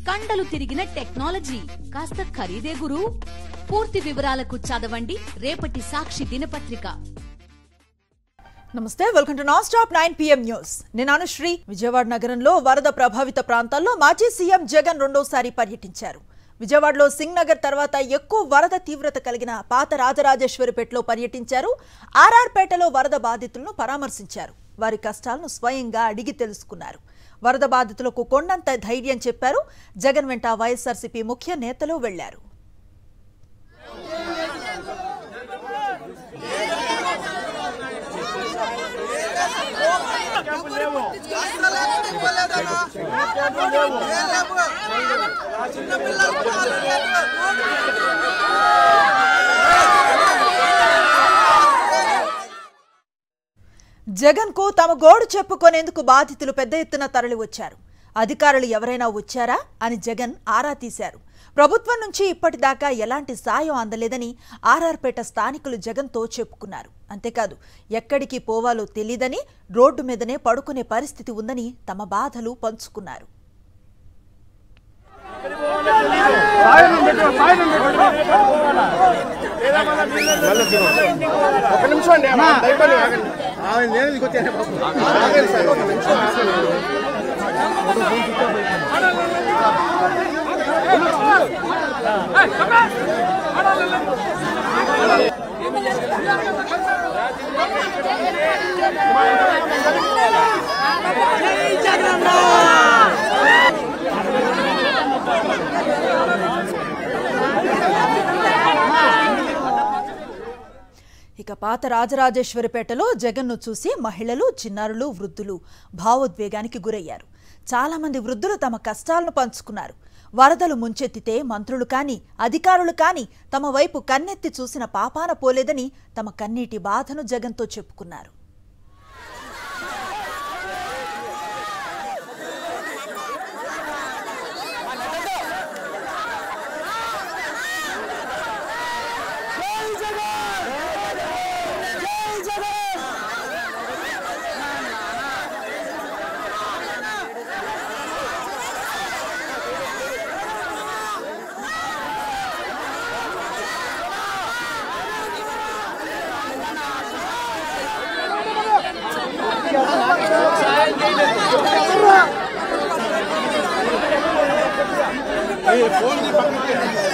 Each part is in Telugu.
కండలు తిరిగిన టెక్నాలజీ కాస్త ఖరీదే గురు పూర్తి వివరాలకు చదవండి రేపటి సాక్షి దినపత్రిక నమస్తే welcome to non stop nine PM news నేను అనుశ్రీ విజయవాడ నగరంలో వరద ప్రభావిత ప్రాంతాల్లో మాజీ సీఎం జగన్ రెండోసారి పర్యటించారు విజయవాడలో సింగ్ నగర్ తర్వాత ఎక్కువ వరద తీవ్రత కలిగిన పాత రాజరాజేశ్వరిపేటలో పర్యటించారు ఆర్ఆర్పేటలో వరద బాధితులను పరామర్శించారు వారి కష్టాలను స్వయంగా అడిగి తెలుసుకున్నారు వరద బాధితులకు కొండంత ధైర్యం చెప్పారు జగన్ వెంట వైఎస్ఆర్సీపీ ముఖ్య నేతలు వెళ్లారు జగన్ కు తమ గోడు చెప్పుకునేందుకు బాధితులు పెద్ద ఎత్తున తరలి వచ్చారు అధికారులు ఎవరైనా వచ్చారా అని జగన్ ఆరా తీశారు ప్రభుత్వం నుంచి ఇప్పటిదాకా ఎలాంటి సాయం అందలేదని ఆర్ఆర్పేట స్థానికులు జగన్తో చెప్పుకున్నారు అంతేకాదు ఎక్కడికి పోవాలో తెలీదని రోడ్డు మీదనే పడుకునే పరిస్థితి ఉందని తమ బాధలు పంచుకున్నారు ఒక నిమిషం అండి అమ్మా, దయపడి ఆగండి. ఆమె నేను దిగొచ్చాను బాబు. ఆగండి సార్, ఒక నిమిషం ఆగండి. ఇక పాత రాజరాజేశ్వరిపేటలో జగన్ను చూసి మహిళలు చిన్నారులు వృద్ధులు భావోద్వేగానికి గురయ్యారు చాలా మంది వృద్ధులు తమ కష్టాలను పంచుకున్నారు వరదలు ముంచెత్తితే మంత్రులు కాని అధికారులు కాని తమ వైపు కన్నెత్తి చూసిన పాపాన పోలేదని తమ కన్నీటి బాధను జగన్తో చెప్పుకున్నారు ఈ ఫోన్ తీ పక్కకి.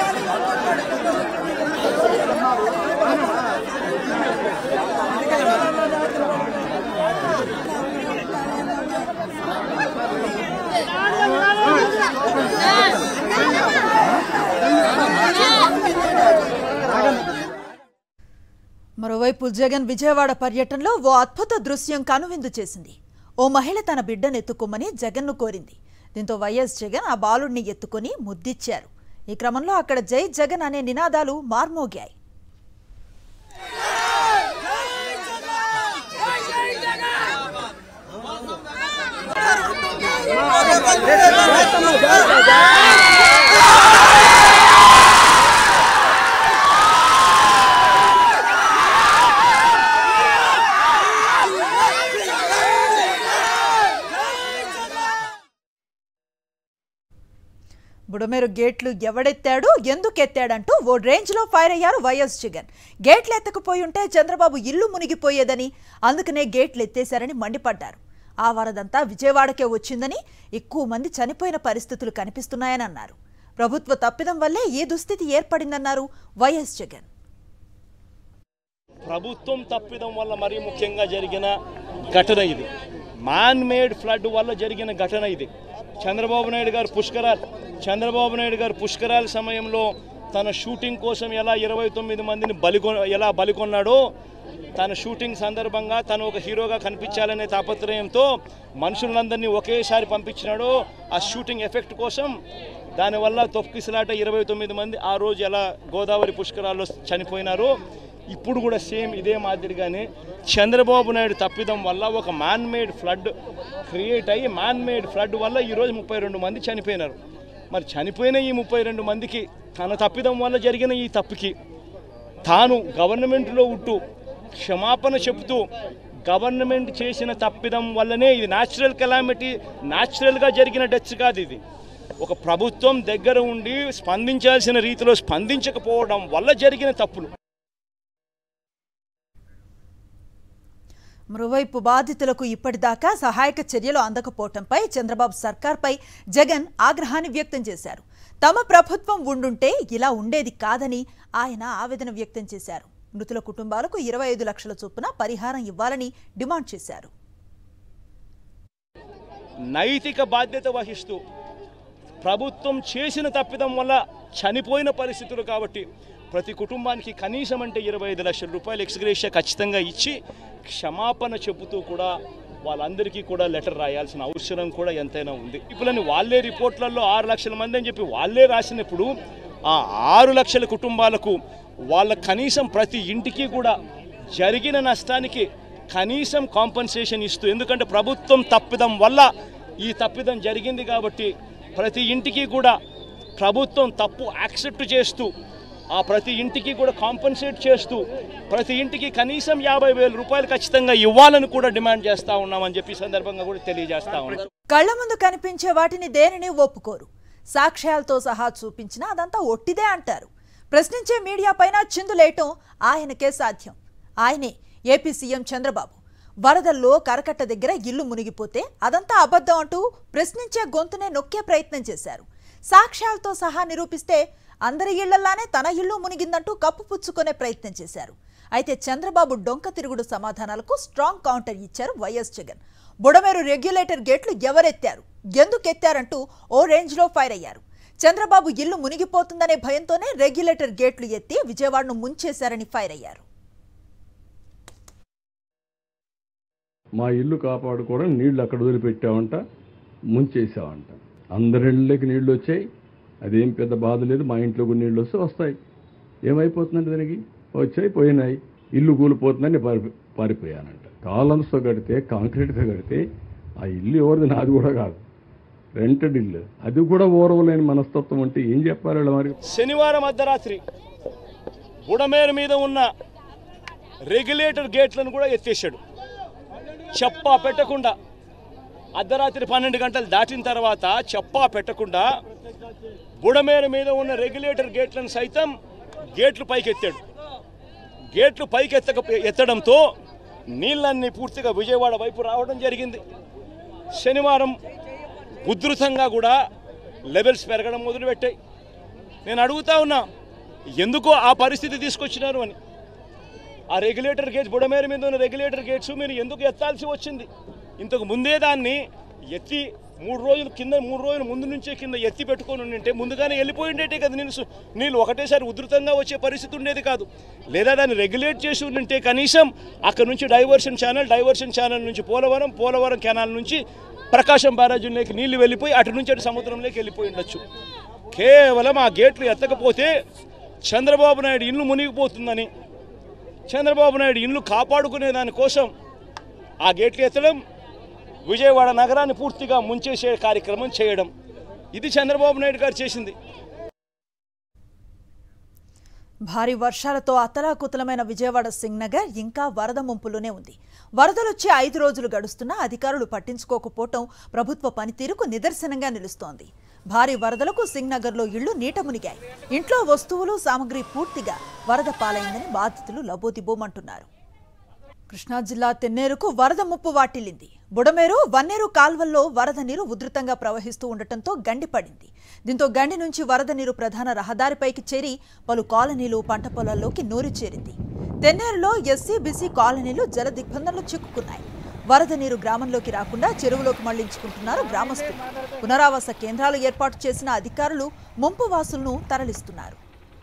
మరోవైపు జగన్ విజయవాడ పర్యటనలో ఓ అద్భుత దృశ్యం కనువిందు చేసింది ఓ మహిళ తన బిడ్డను ఎత్తుకోమని జగన్ను కోరింది దీంతో వైఎస్ జగన్ ఆ బాలుడిని ఎత్తుకొని ముద్దిచ్చారు ఈ క్రమంలో అక్కడ జై జగన్ అనే నినాదాలు మార్మోగాయి బుడమేరు గేట్లు ఎవడెత్తాడు ఎందుకు ఎత్తాడంటూ ఓ రేంజ్లో ఫైర్ అయ్యారు వైఎస్ జగన్ గేట్లు ఎత్తకపోయి ఉంటే చంద్రబాబు ఇల్లు మునిగిపోయేదని అందుకనే గేట్లు ఎత్తేశారని మండిపడ్డారు ఆ వరదంతా విజయవాడకే వచ్చిందని ఎక్కువ మంది చనిపోయిన పరిస్థితులు కనిపిస్తున్నాయని అన్నారు ప్రభుత్వ తప్పిదం వల్లే ఈ దుస్థితి ఏర్పడిందన్నారు వైఎస్ జగన్ ప్రభుత్వం తప్పిదం వల్ల మరీ ముఖ్యంగా జరిగిన ఘటన ఇది మ్యాన్ మేడ్ ఫ్లడ్ వల్ల జరిగిన ఘటన ఇది చంద్రబాబు నాయుడు గారు పుష్కరాలు చంద్రబాబు నాయుడు గారు పుష్కరాల సమయంలో తన షూటింగ్ కోసం ఎలా ఇరవై తొమ్మిది మందిని బలికొ ఎలా బలికొన్నాడో తన షూటింగ్ సందర్భంగా తను ఒక హీరోగా కనిపించాలనే తాపత్రయంతో మనుషులందరినీ ఒకేసారి పంపించినాడో ఆ షూటింగ్ ఎఫెక్ట్ కోసం దానివల్ల తొక్కిసలాట ఇరవై తొమ్మిది మంది ఆ రోజు ఎలా గోదావరి పుష్కరాల్లో చనిపోయినారో ఇప్పుడు కూడా సేమ్ ఇదే మాదిరిగానే చంద్రబాబు నాయుడు తప్పిదం వల్ల ఒక మ్యాన్ మేడ్ ఫ్లడ్ క్రియేట్ అయ్యి మ్యాన్ మేడ్ ఫ్లడ్ వల్ల ఈరోజు ముప్పై రెండు మంది చనిపోయినారు మరి చనిపోయిన ఈ ముప్పై రెండు మందికి తన తప్పిదం వల్ల జరిగిన ఈ తప్పుకి తాను గవర్నమెంట్లో ఉంటూ క్షమాపణ చెబుతూ గవర్నమెంట్ చేసిన తప్పిదం వల్లనే ఇది న్యాచురల్ కెలామిటీ న్యాచురల్గా జరిగిన డెత్స్ కాదు ఇది ఒక ప్రభుత్వం దగ్గర ఉండి స్పందించాల్సిన రీతిలో స్పందించకపోవడం వల్ల జరిగిన తప్పులు మరోవైపు బాధితులకు ఇప్పటిదాకా సహాయక చర్యలు అందకపోవటంపై చంద్రబాబు సర్కార్పై జగన్ ఆగ్రహాన్ని వ్యక్తం చేశారు తమ ప్రభుత్వం ఉండుంటే ఇలా ఉండేది కాదని ఆయన ఆవేదన వ్యక్తం చేశారు మృతుల కుటుంబాలకు ఇరవై ఐదు లక్షల చొప్పున పరిహారం ఇవ్వాలని డిమాండ్ చేశారు నైతిక బాధ్యత వహిస్తూ ప్రభుత్వం చేసిన తప్పిదం వల్ల చనిపోయిన పరిస్థితులు కాబట్టి ప్రతి కుటుంబానికి కనీసం అంటే ఇరవై ఐదు లక్షల రూపాయలు ఎక్స్గ్రేషియా ఖచ్చితంగా ఇచ్చి క్షమాపణ చెబుతూ కూడా వాళ్ళందరికీ కూడా లెటర్ రాయాల్సిన అవసరం కూడా ఎంతైనా ఉంది ఇప్పులని వాళ్ళే రిపోర్ట్లలో ఆరు లక్షల మంది అని చెప్పి వాళ్ళే రాసినప్పుడు ఆ ఆరు లక్షల కుటుంబాలకు వాళ్ళ కనీసం ప్రతి ఇంటికి కూడా జరిగిన నష్టానికి కనీసం కాంపన్సేషన్ ఇస్తూ ఎందుకంటే ప్రభుత్వం తప్పిదం వల్ల ఈ తప్పిదం జరిగింది కాబట్టి ప్రతి ఇంటికి కూడా ప్రభుత్వం తప్పు యాక్సెప్ట్ చేస్తూ ఆ ప్రతి ఇంటికి కూడా కాంపన్సేట్ చేస్తూ ప్రతి ఇంటికి కనీసం యాభై వేల రూపాయలు ఖచ్చితంగా ఇవ్వాలని కూడా డిమాండ్ చేస్తూ ఉన్నామని చెప్పి ఈ సందర్భంగా కూడా తెలియజేస్తా ఉన్నాం కళ్ల ముందు కనిపించే వాటిని దేనిని ఒప్పుకోరు సాక్ష్యాలతో సహా చూపించినా అదంతా ఒట్టిదే అంటారు ప్రశ్నించే మీడియా పైన చిందులేయటం ఆయనకే సాధ్యం ఆయనే ఏపీ సీఎం చంద్రబాబు వరదల్లో కరకట్ట దగ్గర ఇల్లు మునిగిపోతే అదంతా అబద్ధం అంటూ ప్రశ్నించే గొంతునే నొక్కే ప్రయత్నం చేశారు సాక్ష్యాలతో సహా నిరూపిస్తే అందరి ఇళ్లలానే తన ఇల్లు మునిగిందంటూ కప్పుపుచ్చుకునే ప్రయత్నం చేశారు అయితే చంద్రబాబు డొంక తిరుగుడు సమాధానాలకు స్ట్రాంగ్ కౌంటర్ ఇచ్చారు వైఎస్ జగన్ బుడమేరు రెగ్యులేటర్ గేట్లు ఎవరెత్తారు ఎందుకు ఎత్తారంటూ ఓ రేంజ్లో ఫైర్ అయ్యారు చంద్రబాబు ఇల్లు మునిగిపోతుందనే భయంతోనే రెగ్యులేటర్ గేట్లు ఎత్తి విజయవాడను ముంచేశారని ఫైర్ అయ్యారు మా ఇల్లు కాపాడుకోవడం నీళ్లు అక్కడ వదిలిపెట్టామంట ముంచేసామంట అందరి ఇళ్ళకి నీళ్లు వచ్చాయి అదేం పెద్ద బాధ లేదు మా ఇంట్లో కూడా నీళ్ళు వస్తే వస్తాయి ఏమైపోతుందంటే దానికి వచ్చాయి పోయినాయి ఇల్లు కూలిపోతుందని పారి పారిపోయానంట కాలమ్స్తో కడితే కాంక్రీట్తో కడితే ఆ ఇల్లు ఎవరిది నాది కూడా కాదు రెంటెడ్ ఇల్లు అది కూడా ఓరవలేని మనస్తత్వం అంటే ఏం చెప్పాలి వీళ్ళ మరి శనివారం అర్ధరాత్రి బుడమేరు మీద ఉన్న రెగ్యులేటర్ గేట్లను కూడా ఎత్తేసాడు చెప్పా పెట్టకుండా అర్ధరాత్రి పన్నెండు గంటలు దాటిన తర్వాత చెప్పా పెట్టకుండా బుడమేరు మీద ఉన్న రెగ్యులేటర్ గేట్లను సైతం గేట్లు పైకెత్తాడు గేట్లు పైకి ఎత్తక ఎత్తడంతో నీళ్ళన్నీ పూర్తిగా విజయవాడ వైపు రావడం జరిగింది శనివారం ఉధృతంగా కూడా లెవెల్స్ పెరగడం మొదలుపెట్టాయి నేను అడుగుతా ఉన్నా ఎందుకు ఆ పరిస్థితి తీసుకొచ్చినారు అని ఆ రెగ్యులేటర్ గేట్స్ బుడమేరు మీద ఉన్న రెగ్యులేటర్ గేట్స్ మీరు ఎందుకు ఎత్తాల్సి వచ్చింది ఇంతకు ముందే దాన్ని ఎత్తి మూడు రోజులు కింద మూడు రోజులు ముందు నుంచే కింద ఎత్తి పెట్టుకొని ఉండింటే ముందుగానే వెళ్ళిపోయిండేటే కదా నేను సు- నీళ్ళు ఒకటేసారి ఉధృతంగా వచ్చే పరిస్థితి ఉండేది కాదు లేదా దాన్ని రెగ్యులేట్ చేసి ఉండింటే కనీసం అక్కడ నుంచి డైవర్షన్ ఛానల్ డైవర్షన్ ఛానల్ నుంచి పోలవరం పోలవరం కెనాల్ నుంచి ప్రకాశం బ్యారేజీలోకి నీళ్లు వెళ్ళిపోయి అటు నుంచి అటు సముద్రంలోకి వెళ్ళిపోయి ఉండొచ్చు కేవలం ఆ గేట్లు ఎత్తకపోతే చంద్రబాబు నాయుడు ఇల్లు మునిగిపోతుందని చంద్రబాబు నాయుడు ఇల్లు కాపాడుకునే దానికోసం ఆ గేట్లు ఎత్తడం విజయవాడ నగరాన్ని పూర్తిగా ముంచేసే కార్యక్రమం చేయడం ఇది చంద్రబాబు నాయుడు గారు చేసింది భారీ వర్షాలతో అతలాకుతలమైన విజయవాడ సింగ్ నగర్ ఇంకా వరద ముంపులోనే ఉంది వరదలొచ్చి ఐదు రోజులు గడుస్తున్నా అధికారులు పట్టించుకోకపోవటం ప్రభుత్వ పనితీరుకు నిదర్శనంగా నిలుస్తోంది భారీ వరదలకు సింగ్ నగర్లో ఇళ్లు నీట మునిగాయి ఇంట్లో వస్తువులు సామగ్రి పూర్తిగా వరద పాలైందని బాధితులు లబోదిబోమంటున్నారు కృష్ణా జిల్లా తెన్నేరుకు వరద ముప్పు వాటిల్లింది బుడమేరు వన్నేరు కాల్వల్లో వరద నీరు ఉధృతంగా ప్రవహిస్తూ ఉండటంతో గండి పడింది దీంతో గండి నుంచి వరద నీరు ప్రధాన రహదారిపైకి చేరి పలు కాలనీలు పంట పొలాల్లోకి నూరి చేరింది తెన్నేరులో ఎస్సీ బీసీ కాలనీలు జల దిగ్బంధంలో చిక్కుకున్నాయి వరద నీరు గ్రామంలోకి రాకుండా చెరువులోకి మళ్లించుకుంటున్నారు గ్రామస్తులు పునరావాస కేంద్రాలు ఏర్పాటు చేసిన అధికారులు ముంపు వాసులను తరలిస్తున్నారు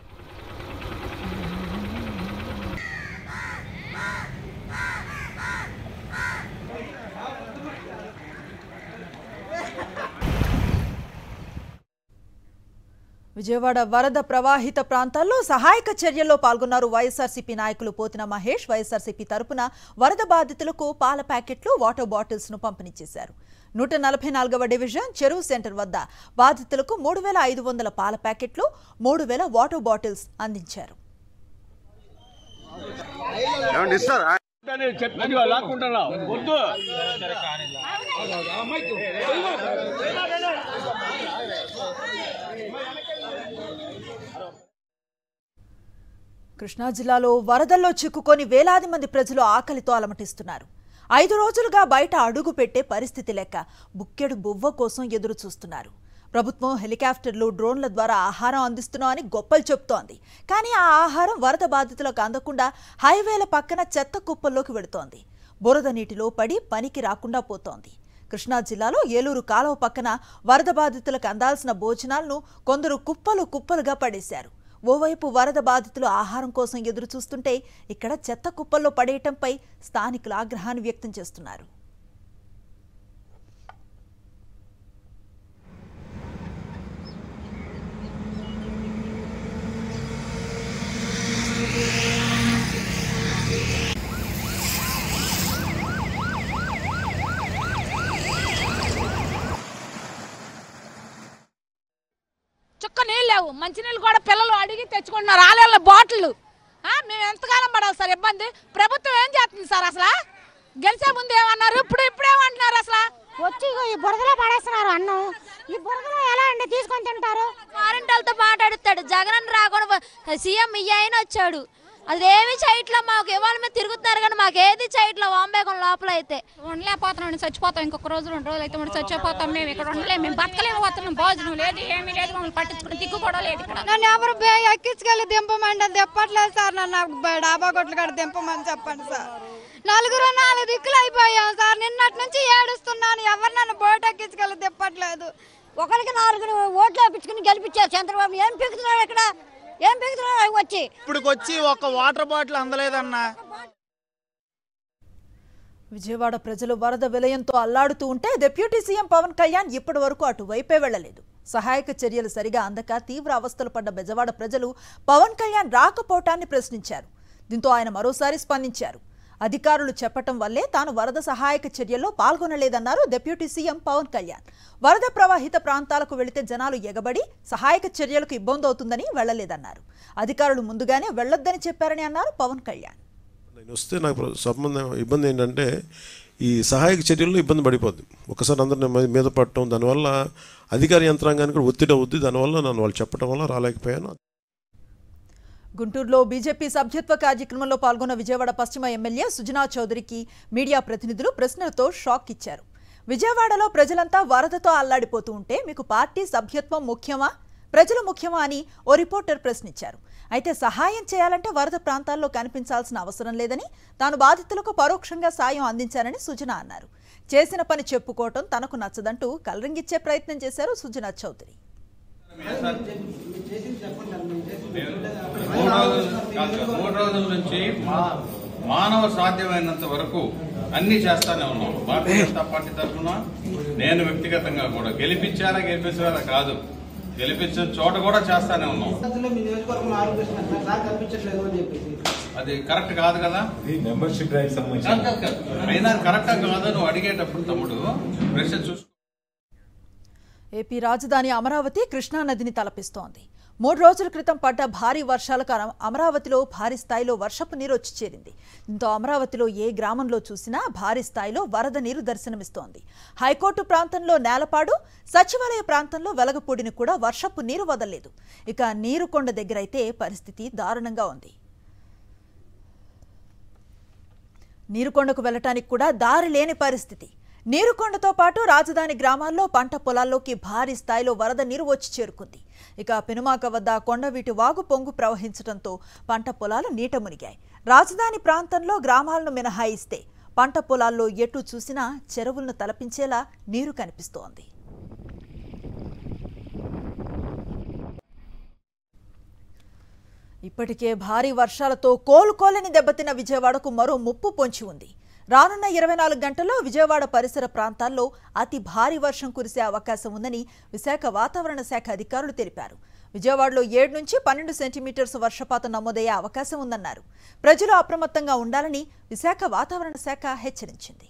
విజయవాడ వరద ప్రవాహిత ప్రాంతాల్లో సహాయక చర్యల్లో పాల్గొన్నారు వైఎస్ఆర్సీపీ నాయకులు పోతిన మహేష్ వైఎస్ఆర్సీపీ తరపున వరద బాధితులకు పాల ప్యాకెట్లు వాటర్ బాటిల్స్ ను పంపిణీ చేశారు నూట నలభై నాలుగవ డివిజన్ చెరువు సెంటర్ వద్ద బాధితులకు మూడు వేల ఐదు వందల పాల ప్యాకెట్లు మూడు వేల వాటర్ బాటిల్స్ అందించారు ఏమండి ఇస్తారా చెప్పి లాక్కుంటున్నా వద్దు కృష్ణా జిల్లాలో వరదల్లో చిక్కుకొని వేలాది మంది ప్రజలు ఆకలితో అలమటిస్తున్నారు ఐదు రోజులుగా బయట అడుగు పెట్టే పరిస్థితి లెక్క బుక్కెడు బువ్వ కోసం ఎదురు చూస్తున్నారు ప్రభుత్వం హెలికాప్టర్లు డ్రోన్ల ద్వారా ఆహారం అందిస్తున్నామని గొప్పలు చెప్తోంది కానీ ఆ ఆహారం వరద బాధితులకు అందకుండా హైవేల పక్కన చెత్త కుప్పల్లోకి వెడుతోంది బురద నీటిలో పడి పనికి రాకుండా పోతోంది కృష్ణా జిల్లాలో ఏలూరు కాలువ పక్కన వరద బాధితులకు అందాల్సిన భోజనాలను కొందరు కుప్పలు కుప్పలుగా పడేశారు ఓవైపు వరద బాధితులు ఆహారం కోసం ఎదురు చూస్తుంటే ఇక్కడ చెత్త కుప్పల్లో పడేయటంపై స్థానికులు ఆగ్రహాన్ని వ్యక్తం చేస్తున్నారు చుక్క నీళ్ళు లేవు మంచినీళ్ళు కూడా పిల్లలు అడిగి తెచ్చుకుంటున్నారు ఆలేళ్ళ బాటిల్ మేము ఎంతకాలం పడాలి సార్ ఇబ్బంది ప్రభుత్వం ఏం చేస్తుంది సార్ అసలు గెలిచే ముందు ఏమన్నారు ఇప్పుడు ఇప్పుడు ఏమంటున్నారు అసలు వచ్చి ఇగో ఈ బురదలో పడేస్తున్నారు అన్నం ఈ బురదలో ఎలా అండి తీసుకొని తింటారు వారంటాలతో మాట్లాడుతాడు జగన్ రాకుండా సీఎం ఈ ఆయన వచ్చాడు అదేమి చేయట్లా మాకు ఇవాళ మీద తిరుగుతున్నారు కానీ మాకు ఏది చేయట్లా వాంబేగం లోపల అయితే ఉండలేకపోతున్నాం చచ్చిపోతాం ఇంకొక రోజు రెండు రోజులు అయితే మనం చచ్చిపోతాం మేము ఇక్కడ ఉండలేము మేము బతకలేకపోతున్నాం భోజనం లేదు ఏమీ లేదు మమ్మల్ని పట్టించుకుని దిక్కు కూడా లేదు ఇక్కడ నన్ను ఎవరు బే ఎక్కించుకెళ్ళి దింపమంటే దిప్పట్లేదు సార్ నన్ను బ- డాబా కొట్లు కాడ దింపమని చెప్పండి సార్ నలుగురు నాలుగు దిక్కులు అయిపోయాం సార్ నిన్నటి నుంచి ఏడుస్తున్నాను ఎవరు నన్ను బోట్ ఎక్కించుకెళ్ళి తిప్పట్లేదు ఒకరికి నాలుగు ఓట్లు వేపించుకుని గెలిపించారు చంద్రబాబు ఏం పీకుతున్నాడు ఇక్కడ ఏం పీకుతున్నాడు వచ్చి ఇప్పుడు వచ్చి ఒక వాటర్ బాటిల్ అందలేదన్నా విజయవాడ ప్రజలు వరద విలయంతో అల్లాడుతూ ఉంటే డిప్యూటీ సీఎం పవన్ కళ్యాణ్ ఇప్పటి వరకు అటువైపే వెళ్లలేదు సహాయక చర్యలు సరిగా అందక తీవ్ర అవస్థలు పడ్డ బెజవాడ ప్రజలు పవన్ కళ్యాణ్ రాకపోవటాన్ని ప్రశ్నించారు దీంతో ఆయన మరోసారి స్పందించారు అధికారులు చెప్పటం వల్లే తాను వరద సహాయక చర్యల్లో పాల్గొనలేదన్నారు డిప్యూటీ సీఎం పవన్ కళ్యాణ్ వరద ప్రవాహిత ప్రాంతాలకు వెళితే జనాలు ఎగబడి సహాయక చర్యలకు ఇబ్బంది అవుతుందని వెళ్లలేదన్నారు అధికారులు ముందుగానే వెళ్లొద్దని చెప్పారని అన్నారు పవన్ కళ్యాణ్ నేను వస్తే నాకు ప్ర- సంబంధం ఇబ్బంది ఏంటంటే ఈ సహాయక చర్యల్లో ఇబ్బంది పడిపోద్ది ఒకసారి అందరిని మీ- మీద పడటం దానివల్ల అధికార యంత్రాంగానికి కూడా ఒత్తిడి అవుద్ది దానివల్ల నన్ను వాళ్ళు చెప్పడం వల్ల రాలేకపోయాను గుంటూరులో బీజేపీ సభ్యత్వ కార్యక్రమంలో పాల్గొన్న విజయవాడ పశ్చిమ ఎమ్మెల్యే సుజనా చౌదరికి మీడియా ప్రతినిధులు ప్రశ్నలతో షాక్ ఇచ్చారు విజయవాడలో ప్రజలంతా వరదతో అల్లాడిపోతూ ఉంటే మీకు పార్టీ సభ్యత్వం ముఖ్యమా ప్రజలు ముఖ్యమా అని ఓ రిపోర్టర్ ప్రశ్నించారు అయితే సహాయం చేయాలంటే వరద ప్రాంతాల్లో కనిపించాల్సిన అవసరం లేదని తాను బాధితులకు పరోక్షంగా సాయం అందించానని సుజన అన్నారు చేసిన పని చెప్పుకోవటం తనకు నచ్చదంటూ కలరింగిచ్చే ప్రయత్నం చేశారు సుజనా చౌదరి మూడు రోజులు కాదు కాదు, మూడు రోజుల నుంచి మా- మానవ సాధ్యమైనంత వరకు అన్ని చేస్తానే ఉన్నాం భారతీయ జనతా పార్టీ తరఫున నేను వ్యక్తిగతంగా కూడా గెలిపించారా గెలిపించారా కాదు గెలిపించిన చోట కూడా చేస్తానే ఉన్నాం అది కరెక్ట్ కాదు కదా మెంబర్షిప్ రైట్ సంబంధించి కాదు, కాదు, కాదు. అయినా కరెక్టా కాదు నువ్వు అడిగేటప్పుడు తమ్ముడు ప్రశ్న చూసుకో ఏపీ రాజధాని అమరావతి కృష్ణా నదిని తలపిస్తోంది మూడు రోజుల క్రితం పడ్డ భారీ వర్షాలకు అమ- అమరావతిలో భారీ స్థాయిలో వర్షపు నీరు వచ్చి చేరింది దీంతో అమరావతిలో ఏ గ్రామంలో చూసినా భారీ స్థాయిలో వరద నీరు దర్శనమిస్తోంది హైకోర్టు ప్రాంతంలో నేలపాడు సచివాలయ ప్రాంతంలో వెలగపూడిని కూడా వర్షపు నీరు వదలలేదు ఇక నీరుకొండ దగ్గరైతే పరిస్థితి దారుణంగా ఉంది నీరుకొండకు వెళ్లటానికి కూడా దారి లేని పరిస్థితి నీరుకొండతో పాటు రాజధాని గ్రామాల్లో పంట పొలాల్లోకి భారీ స్థాయిలో వరద నీరు వచ్చి చేరుకుంది ఇక పెనుమాక వద్ద కొండవీటి వాగు పొంగు ప్రవహించడంతో పంట పొలాలు నీట మునిగాయి రాజధాని ప్రాంతంలో గ్రామాలను మినహాయిస్తే పంట పొలాల్లో ఎటు చూసినా చెరువులను తలపించేలా నీరు కనిపిస్తోంది ఇప్పటికే భారీ వర్షాలతో కోలుకోలేని దెబ్బతిన్న విజయవాడకు మరో ముప్పు పొంచి ఉంది రానున్న ఇరవై నాలుగు గంటల్లో విజయవాడ పరిసర ప్రాంతాల్లో అతి భారీ వర్షం కురిసే అవకాశం ఉందని విశాఖ వాతావరణ శాఖ అధికారులు తెలిపారు విజయవాడలో ఏడు నుంచి పన్నెండు సెంటీమీటర్స్ వర్షపాతం నమోదయ్యే అవకాశం ఉందన్నారు ప్రజలు అప్రమత్తంగా ఉండాలని విశాఖ వాతావరణ శాఖ హెచ్చరించింది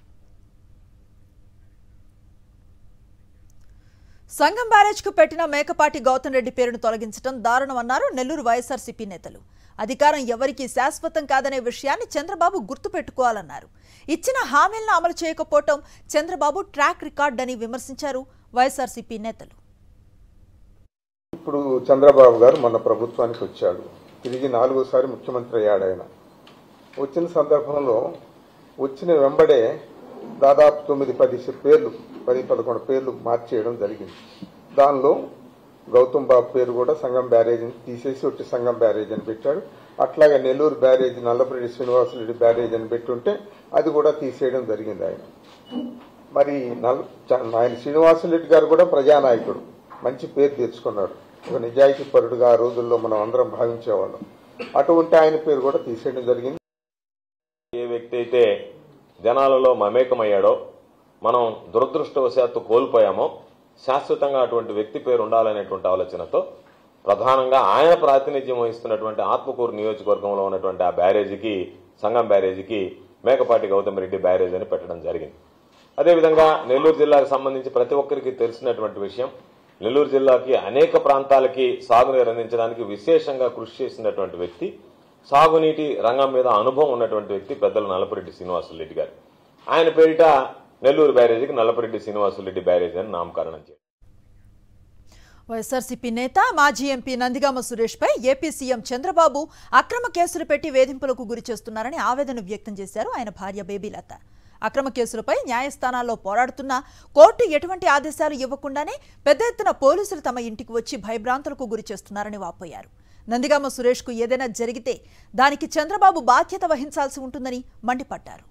సంఘం బ్యారేజ్కు పెట్టిన మేకపాటి గౌతమ్ రెడ్డి పేరును తొలగించడం దారుణమన్నారు నెల్లూరు వైఎస్ఆర్సీపీ నేతలు అధికారం ఎవరికీ శాశ్వతం కాదనే విషయాన్ని చంద్రబాబు గుర్తుపెట్టుకోవాలన్నారు ఇచ్చిన హామీలను అమలు చేయకపోవటం చంద్రబాబు ట్రాక్ రికార్డ్ అని విమర్శించారు వైఎస్ఆర్సీపీ నేతలు ఇప్పుడు చంద్రబాబు గారు మన ప్రభుత్వానికి వచ్చాడు తిరిగి నాలుగోసారి ముఖ్యమంత్రి అయ్యాడు ఆయన వచ్చిన సందర్భంలో వచ్చిన వెంబడే దాదాపు తొమ్మిది పది పేర్లు పది పదకొండు పేర్లు మార్చేయడం జరిగింది దానిలో గౌతమ్ బాబు పేరు కూడా సంగం బ్యారేజీని తీసేసి వచ్చి సంగం బ్యారేజ్ అని పెట్టాడు అట్లాగే నెల్లూరు బ్యారేజ్ నల్లపరెడ్డి శ్రీనివాసరెడ్డి బ్యారేజ్ అని పెట్టుంటే అది కూడా తీసేయడం జరిగింది ఆయన మరి నల్ చ- ఆయన శ్రీనివాసరెడ్డి గారు కూడా ప్రజానాయకుడు మంచి పేరు తెచ్చుకున్నాడు ఒక నిజాయితీ పరుడుగా ఆ రోజుల్లో మనం అందరం భావించేవాళ్ళం అటువంటి ఆయన పేరు కూడా తీసేయడం జరిగింది ఏ వ్యక్తి అయితే జనాలలో మమేకమయ్యాడో మనం దురదృష్టవశాత్తు కోల్పోయామో శాశ్వతంగా అటువంటి వ్యక్తి పేరు ఉండాలనేటువంటి ఆలోచనతో ప్రధానంగా ఆయన ప్రాతినిధ్యం వహిస్తున్నటువంటి ఆత్మకూరు నియోజకవర్గంలో ఉన్నటువంటి ఆ బ్యారేజీకి సంగం బ్యారేజీకి మేకపాటి గౌతమ్ రెడ్డి బ్యారేజ్ అని పెట్టడం జరిగింది అదేవిధంగా నెల్లూరు జిల్లాకు సంబంధించి ప్రతి ఒక్కరికి తెలిసినటువంటి విషయం నెల్లూరు జిల్లాకి అనేక ప్రాంతాలకి సాగునీరు అందించడానికి విశేషంగా కృషి చేసినటువంటి వ్యక్తి సాగునీటి రంగం మీద అనుభవం ఉన్నటువంటి వ్యక్తి పెద్దల నల్లపరెడ్డి శ్రీనివాసులరెడ్డి గారు ఆయన పేరిట నెల్లూరు బ్యారేజీకి నల్లపరెడ్డి శ్రీనివాసులరెడ్డి బ్యారేజ్ అని నామకరణం చేశారు వైఎస్ఆర్సీపీ నేత మాజీ ఎంపీ నందిగామ సురేష్ పై ఏపీ సీఎం చంద్రబాబు అక్రమ కేసులు పెట్టి వేధింపులకు గురి చేస్తున్నారని ఆవేదన వ్యక్తం చేశారు ఆయన భార్య బేబీలత అక్రమ కేసులపై న్యాయస్థానాల్లో పోరాడుతున్న కోర్టు ఎటువంటి ఆదేశాలు ఇవ్వకుండానే పెద్ద ఎత్తున పోలీసులు తమ ఇంటికి వచ్చి భయభ్రాంతులకు గురి చేస్తున్నారని వాపోయారు నందిగామ సురేష్కు ఏదైనా జరిగితే దానికి చంద్రబాబు బాధ్యత వహించాల్సి ఉంటుందని మండిపడ్డారు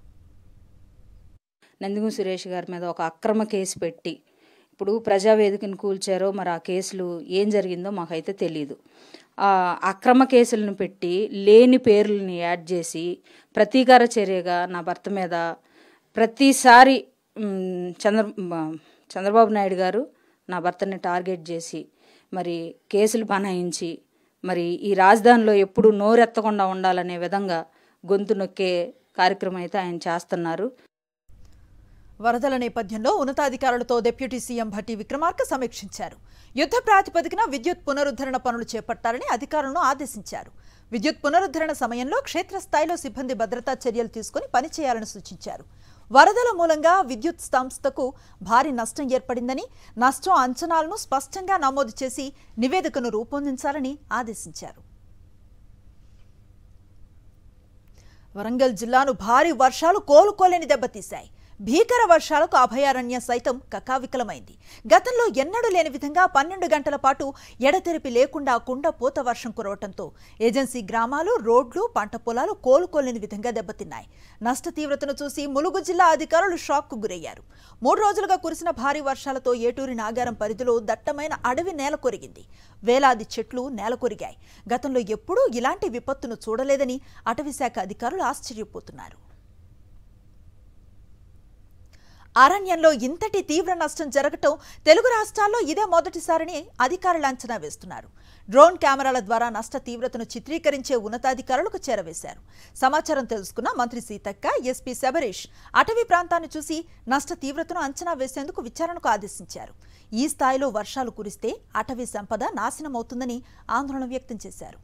నందిగు సురేష్ గారి మీద ఒక అక్రమ కేసు పెట్టి ఇప్పుడు ప్రజావేదికను కూల్చారో మరి ఆ కేసులు ఏం జరిగిందో మాకైతే తెలియదు ఆ అక్రమ కేసులను పెట్టి లేని పేర్లని యాడ్ చేసి ప్రతీకార చర్యగా నా భర్త మీద ప్రతిసారి మ్, చంద్ర మ- చంద్రబాబు నాయుడు గారు నా భర్తని టార్గెట్ చేసి మరి కేసులు బనాయించి మరి ఈ రాజధానిలో ఎప్పుడు నోరెత్తకుండా ఉండాలనే విధంగా గొంతు నొక్కే కార్యక్రమం అయితే ఆయన చేస్తున్నారు వరదల నేపథ్యంలో ఉన్నతాధికారులతో డిప్యూటీ సీఎం భట్టి విక్రమార్క సమీక్షించారు యుద్ధ ప్రాతిపదికన విద్యుత్ పునరుద్ధరణ పనులు చేపట్టాలని అధికారులను ఆదేశించారు విద్యుత్ పునరుద్ధరణ సమయంలో క్షేత్రస్థాయిలో సిబ్బంది భద్రతా చర్యలు తీసుకుని పనిచేయాలని సూచించారు వరదల మూలంగా విద్యుత్ సంస్థకు భారీ నష్టం ఏర్పడిందని నష్టం అంచనాలను స్పష్టంగా నమోదు చేసి నివేదికను రూపొందించాలని ఆదేశించారు వరంగల్ జిల్లాను భారీ వర్షాలు కోలుకోలేని దెబ్బతీశాయి భీకర వర్షాలకు అభయారణ్యం సైతం కకావికలమైంది గతంలో ఎన్నడూ లేని విధంగా పన్నెండు గంటల పాటు ఎడతెరిపి లేకుండా కుండ పూత వర్షం కురవటంతో ఏజెన్సీ గ్రామాలు రోడ్లు పంట పొలాలు కోలుకోలేని విధంగా దెబ్బతిన్నాయి నష్ట తీవ్రతను చూసి ములుగు జిల్లా అధికారులు షాక్కు గురయ్యారు మూడు రోజులుగా కురిసిన భారీ వర్షాలతో ఏటూరి నాగారం పరిధిలో దట్టమైన అడవి నేల కొరిగింది వేలాది చెట్లు నేల కొరిగాయి గతంలో ఎప్పుడూ ఇలాంటి విపత్తును చూడలేదని అటవీశాఖ అధికారులు ఆశ్చర్యపోతున్నారు అరణ్యంలో ఇంతటి తీవ్ర నష్టం జరగటం తెలుగు రాష్ట్రాల్లో ఇదే మొదటిసారని అధికారులు అంచనా వేస్తున్నారు డ్రోన్ కెమెరాల ద్వారా నష్ట తీవ్రతను చిత్రీకరించే ఉన్నతాధికారులకు చేరవేశారు సమాచారం తెలుసుకున్న మంత్రి సీతక్క ఎస్పీ శబరీష్ అటవీ ప్రాంతాన్ని చూసి నష్ట తీవ్రతను అంచనా వేసేందుకు విచారణకు ఆదేశించారు ఈ స్థాయిలో వర్షాలు కురిస్తే అటవీ సంపద నాశనమవుతుందని ఆందోళన వ్యక్తం చేశారు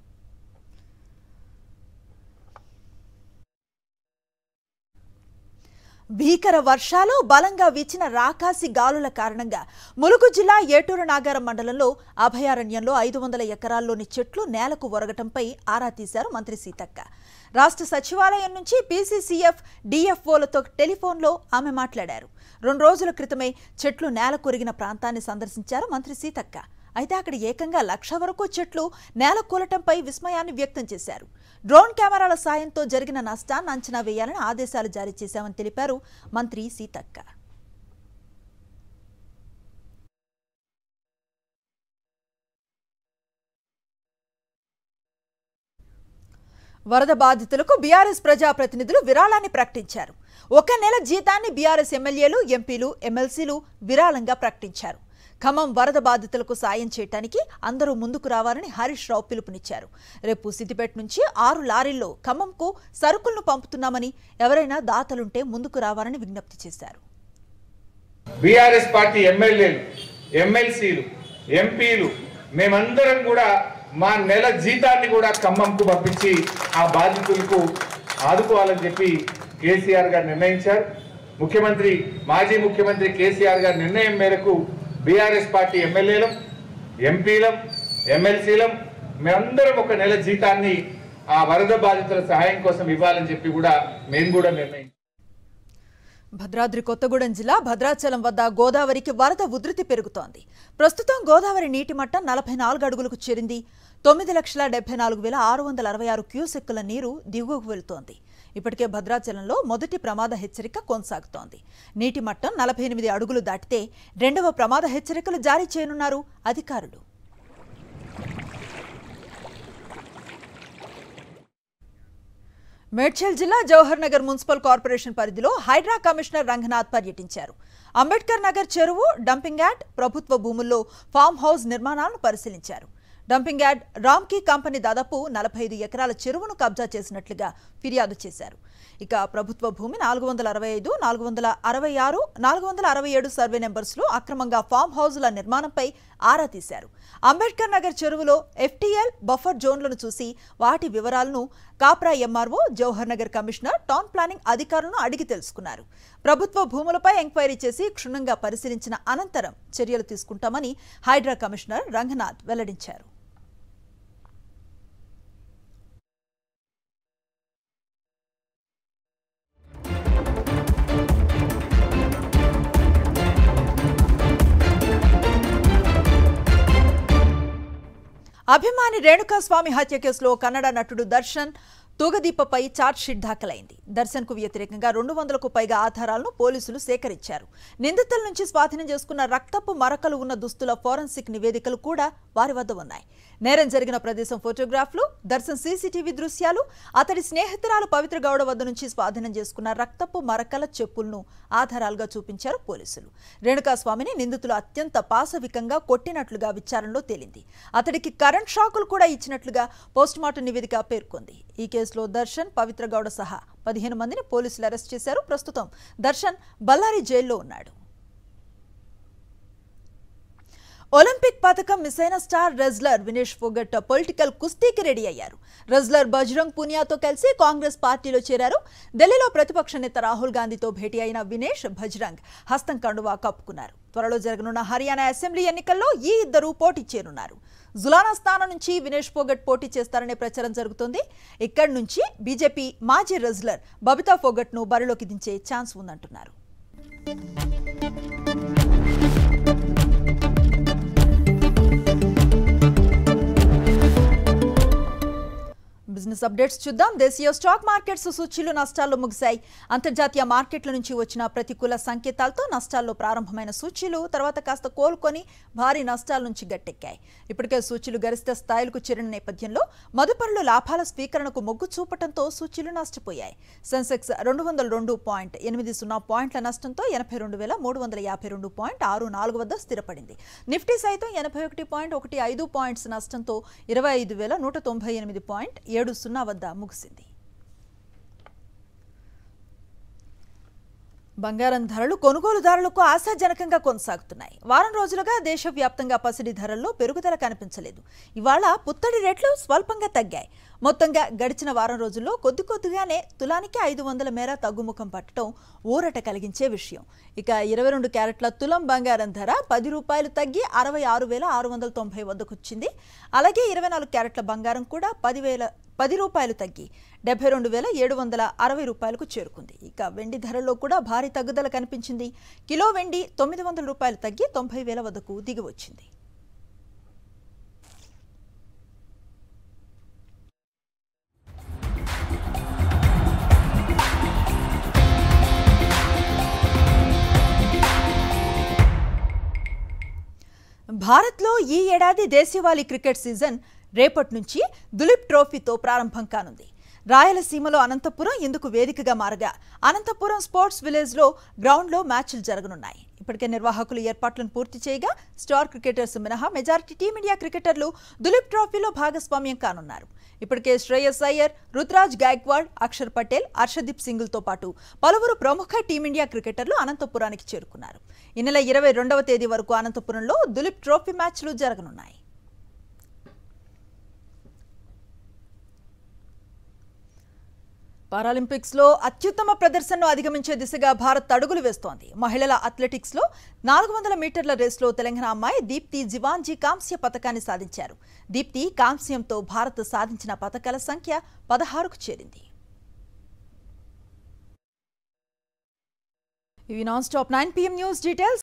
భీకర వర్షాలు బలంగా వీచిన రాకాసి గాలుల కారణంగా ములుగు జిల్లా ఏటూరు నాగారం మండలంలో అభయారణ్యంలో ఐదు వందల ఎకరాల్లోని చెట్లు నేలకు ఒరగటంపై ఆరా తీశారు మంత్రి సీతక్క రాష్ట్ర సచివాలయం నుంచి పీసీసీఎఫ్ డిఎఫ్ఓలతో టెలిఫోన్లో ఆమె మాట్లాడారు రెండు రోజుల క్రితమే చెట్లు నేల కొరిగిన ప్రాంతాన్ని సందర్శించారు మంత్రి సీతక్క అయితే అక్కడ ఏకంగా లక్ష వరకు చెట్లు నేల కూలటంపై విస్మయాన్ని వ్యక్తం చేశారు డ్రోన్ కెమెరాల సాయంతో జరిగిన నష్టాన్ని అంచనా వేయాలని ఆదేశాలు జారీ చేశామని తెలిపారు మంత్రి సీతక్క వరద బాధితులకు బీఆర్ఎస్ ప్రజాప్రతినిధులు విరాళాన్ని ప్రకటించారు ఒక నెల జీతాన్ని బీఆర్ఎస్ ఎమ్మెల్యేలు ఎంపీలు ఎమ్మెల్సీలు విరాళంగా ప్రకటించారు ఖమ్మం వరద బాధితులకు సాయం చేయడానికి అందరూ ముందుకు రావాలని హరీష్ రావు పిలుపునిచ్చారు రేపు సిద్దిపేట నుంచి ఆరు లారీల్లో ఖమ్మంకు సరుకులను పంపుతున్నామని ఎవరైనా దాతలుంటే ముందుకు రావాలని విజ్ఞప్తి చేశారు బీఆర్ఎస్ పార్టీ ఎమ్మెల్యేలు ఎమ్మెల్సీలు ఎంపీలు మేమందరం కూడా మా నెల జీతాన్ని కూడా ఖమ్మంకు పంపించి ఆ బాధితులకు ఆదుకోవాలని చెప్పి కేసీఆర్ గారు నిర్ణయించారు ముఖ్యమంత్రి మాజీ ముఖ్యమంత్రి కేసీఆర్ గారి నిర్ణయం మేరకు బీఆర్ఎస్ పార్టీ ఎమ్మెల్యేలం ఎంపీలం ఎమ్మెల్సీలం మేమందరం ఒక నెల జీతాన్ని ఆ వరద బాధితుల సహాయం కోసం ఇవ్వాలని చెప్పి కూడా మేము కూడా నిర్ణయించాం భద్రాద్రి కొత్తగూడెం జిల్లా భద్రాచలం వద్ద గోదావరికి వరద ఉధృతి పెరుగుతోంది ప్రస్తుతం గోదావరి నీటి మట్టం నలభై నాలుగు అడుగులకు చేరింది తొమ్మిది లక్షల డెబ్బై నాలుగు వేల ఆరు వందల అరవై ఆరు క్యూసెక్కుల నీరు దిగువకు వెళుతోంది ఇప్పటికే భద్రాచలంలో మొదటి ప్రమాద హెచ్చరిక కొనసాగుతోంది నీటి మట్టం నలభై ఎనిమిది అడుగులు దాటితే రెండవ ప్రమాద హెచ్చరికలు జారీ చేయనున్నారు అధికారులు మేడ్చల్ జిల్లా జవహర్ నగర్ మున్సిపల్ కార్పొరేషన్ పరిధిలో హైడ్రా కమిషనర్ రంగనాథ్ పర్యటించారు అంబేద్కర్ నగర్ చెరువు డంపింగ్ యార్డ్ ప్రభుత్వ భూముల్లో ఫామ్ హౌస్ నిర్మాణాలను పరిశీలించారు డంపింగ్ యార్డ్ రామ్కీ కంపెనీ దాదాపు నలభై ఐదు ఎకరాల చెరువును కబ్జా చేసినట్లుగా ఫిర్యాదు చేశారు ఇక ప్రభుత్వ భూమి నాలుగు వందల అరవై ఐదు నాలుగు వందల అరవై ఆరు నాలుగు వందల అరవై ఏడు సర్వే నెంబర్స్లో అక్రమంగా ఫామ్ హౌజుల నిర్మాణంపై ఆరా తీశారు అంబేద్కర్ నగర్ చెరువులో ఎఫ్టీఎల్ బఫర్ జోన్లను చూసి వాటి వివరాలను Kapra MRO Jawahar Nagar commissioner town planning అధికారులను అడిగి తెలుసుకున్నారు ప్రభుత్వ భూములపై ఎంక్వైరీ చేసి క్షుణ్ణంగా పరిశీలించిన అనంతరం చర్యలు తీసుకుంటామని హైడ్రా కమిషనర్ రంగనాథ్ వెల్లడించారు అభిమాని రేణుకాస్వామి హత్య కేసులో కన్నడ నటుడు దర్శన్ తూగదీపపై ఛార్జ్షీట్ దాఖలైంది దర్శన్కు వ్యతిరేకంగా రెండు వందలకు పైగా ఆధారాలను పోలీసులు సేకరించారు నిందితుల నుంచి స్వాధీనం చేసుకున్న రక్తపు మరకలు ఉన్న దుస్తుల ఫోరెన్సిక్ నివేదికలు కూడా వారి వద్ద ఉన్నాయి నేరం జరిగిన ప్రదేశం ఫోటోగ్రాఫ్లు దర్శన్ సీసీటీవీ దృశ్యాలు అతడి స్నేహితురాలు పవిత్ర గౌడ వద్ద నుంచి స్వాధీనం చేసుకున్న రక్తపు మరకల చెప్పులను ఆధారాలుగా చూపించారు పోలీసులు రేణుకాస్వామిని నిందితులు అత్యంత పాశవికంగా కొట్టినట్లుగా విచారణలో తేలింది అతడికి కరెంట్ షాకులు కూడా ఇచ్చినట్లుగా పోస్టుమార్టం నివేదిక పేర్కొంది ఈ కేసులో దర్శన్ పవిత్ర గౌడ సహా పదిహేను మందిని పోలీసులు అరెస్ట్ చేశారు ప్రస్తుతం దర్శన్ బళ్ళారి జైల్లో ఉన్నాడు ఒలింపిక్ పథకం మిస్ అయిన star wrestler Vinesh Phogat political కుస్తీకి రెడీ అయ్యారు రెజ్లర్ బజరంగ్ పునియాతో కలిసి కాంగ్రెస్ పార్టీలో చేరారు ఢిల్లీలో ప్రతిపక్ష నేత రాహుల్ గాంధీతో భేటీ అయిన వినేష్ భజరంగ్ హస్తం కండువా కప్పుకున్నారు త్వరలో జరగనున్న హర్యానా అసెంబ్లీ ఎన్నికల్లో ఈ ఇద్దరు పోటీ చేరున్నారు జులానా స్థానం నుంచి వినేష్ ఫోగట్ పోటీ చేస్తారనే ప్రచారం జరుగుతోంది ఇక్కడి నుంచి బీజేపీ మాజీ రెజ్లర్ బబితా ఫోగట్ను బరిలోకి దించే ఛాన్స్ ఉందంటున్నారు బిజినెస్ అప్డేట్స్ చూద్దాం దేశీయ స్టాక్ మార్కెట్స్ సూచీలు నష్టాల్లో ముగిశాయి అంతర్జాతీయ మార్కెట్ల నుంచి వచ్చిన ప్రతికూల సంకేతాలతో నష్టాల్లో ప్రారంభమైన సూచీలు తర్వాత కాస్త కోలుకొని భారీ నష్టాల నుంచి గట్టెక్కాయి ఇప్పటికే సూచీలు గరిష్ట స్థాయిలకు చేరిన నేపథ్యంలో మదుపరులు లాభాల స్వీకరణకు మొగ్గు చూపడంతో సూచీలు నష్టపోయాయి సెన్సెక్స్ రెండు వందల రెండు పాయింట్ ఎనిమిది సున్నా పాయింట్ల నష్టంతో ఎనభై రెండు వేల మూడు వందల యాభై రెండు పాయింట్ ఆరు నాలుగు వద్ద స్థిరపడింది నిఫ్టీ సైతం ఎనభై ఒకటి పాయింట్ ఒకటి ఐదు పాయింట్స్ నష్టంతో ఇరవై ఐదు వేల నూట తొంభై ఎనిమిది పాయింట్ ఏడు సున్నా వద్ద ముగిసింది బంగారం ధరలు కొనుగోలుదారులకు ఆశాజనకంగా కొనసాగుతున్నాయి వారం రోజులుగా దేశవ్యాప్తంగా పసిడి ధరల్లో పెరుగుదల కనిపించలేదు ఇవాళ పుత్తడి రేట్లు స్వల్పంగా తగ్గాయి మొత్తంగా గడిచిన వారం రోజుల్లో కొద్ది కొద్దిగానే తులానికి ఐదు వందల మేర తగ్గుముఖం పట్టడం ఊరట కలిగించే విషయం ఇక ఇరవై రెండు క్యారెట్ల తులం బంగారం ధర పది రూపాయలు తగ్గి అరవై ఆరు వేల ఆరు వందల తొంభై వద్దకు వచ్చింది అలాగే ఇరవై నాలుగు క్యారెట్ల బంగారం కూడా పదివేల పది రూపాయలు తగ్గి డెబ్బై రెండు వేల ఏడు వందల అరవై రూపాయలకు చేరుకుంది ఇక వెండి ధరల్లో కూడా భారీ తగ్గుదల కనిపించింది కిలో వెండి తొమ్మిది వందల రూపాయలు తగ్గి తొంభై వేల వద్దకు దిగి వచ్చింది భారత్లో ఈ ఏడాది దేశవాళీ క్రికెట్ సీజన్ రేపటి నుంచి దులీప్ ట్రోఫీతో ప్రారంభం కానుంది రాయలసీమలో అనంతపురం ఇందుకు వేదికగా మారగా అనంతపురం స్పోర్ట్స్ విలేజ్లో గ్రౌండ్లో మ్యాచ్లు జరగనున్నాయి ఇప్పటికే నిర్వాహకులు ఏర్పాట్లను పూర్తి చేయగా స్టార్ క్రికెటర్స్ మినహా మెజారిటీ టీమిండియా క్రికెటర్లు దులీప్ ట్రోఫీలో భాగస్వామ్యం కానున్నారు ఇప్పటికే శ్రేయస్ అయ్యర్ రుతురాజ్ గాయక్వాడ్ అక్షర్ పటేల్ హర్షదీప్ సింగుల్తో పాటు పలువురు ప్రముఖ టీమిండియా క్రికెటర్లు అనంతపురానికి చేరుకున్నారు ఈ నెల ఇరవై రెండవ తేదీ వరకు అనంతపురంలో దులీప్ ట్రోఫీ మ్యాచ్లు జరగనున్నాయి పారాలింపిక్స్ లో అత్యుత్తమ ప్రదర్శనను అధిగమించే దిశగా భారత్ అడుగులు వేస్తోంది మహిళల అథ్లెటిక్స్ లో నాలుగు వందల మీటర్ల రేసులో తెలంగాణ అమ్మాయి దీప్తి జివాంజీ కాంస్య పథకాన్ని సాధించారు దీప్తి కాంస్యంతో భారత్ సాధించిన పథకాల సంఖ్య పదహారుకు చేరింది ఇవి non stop nine PM news details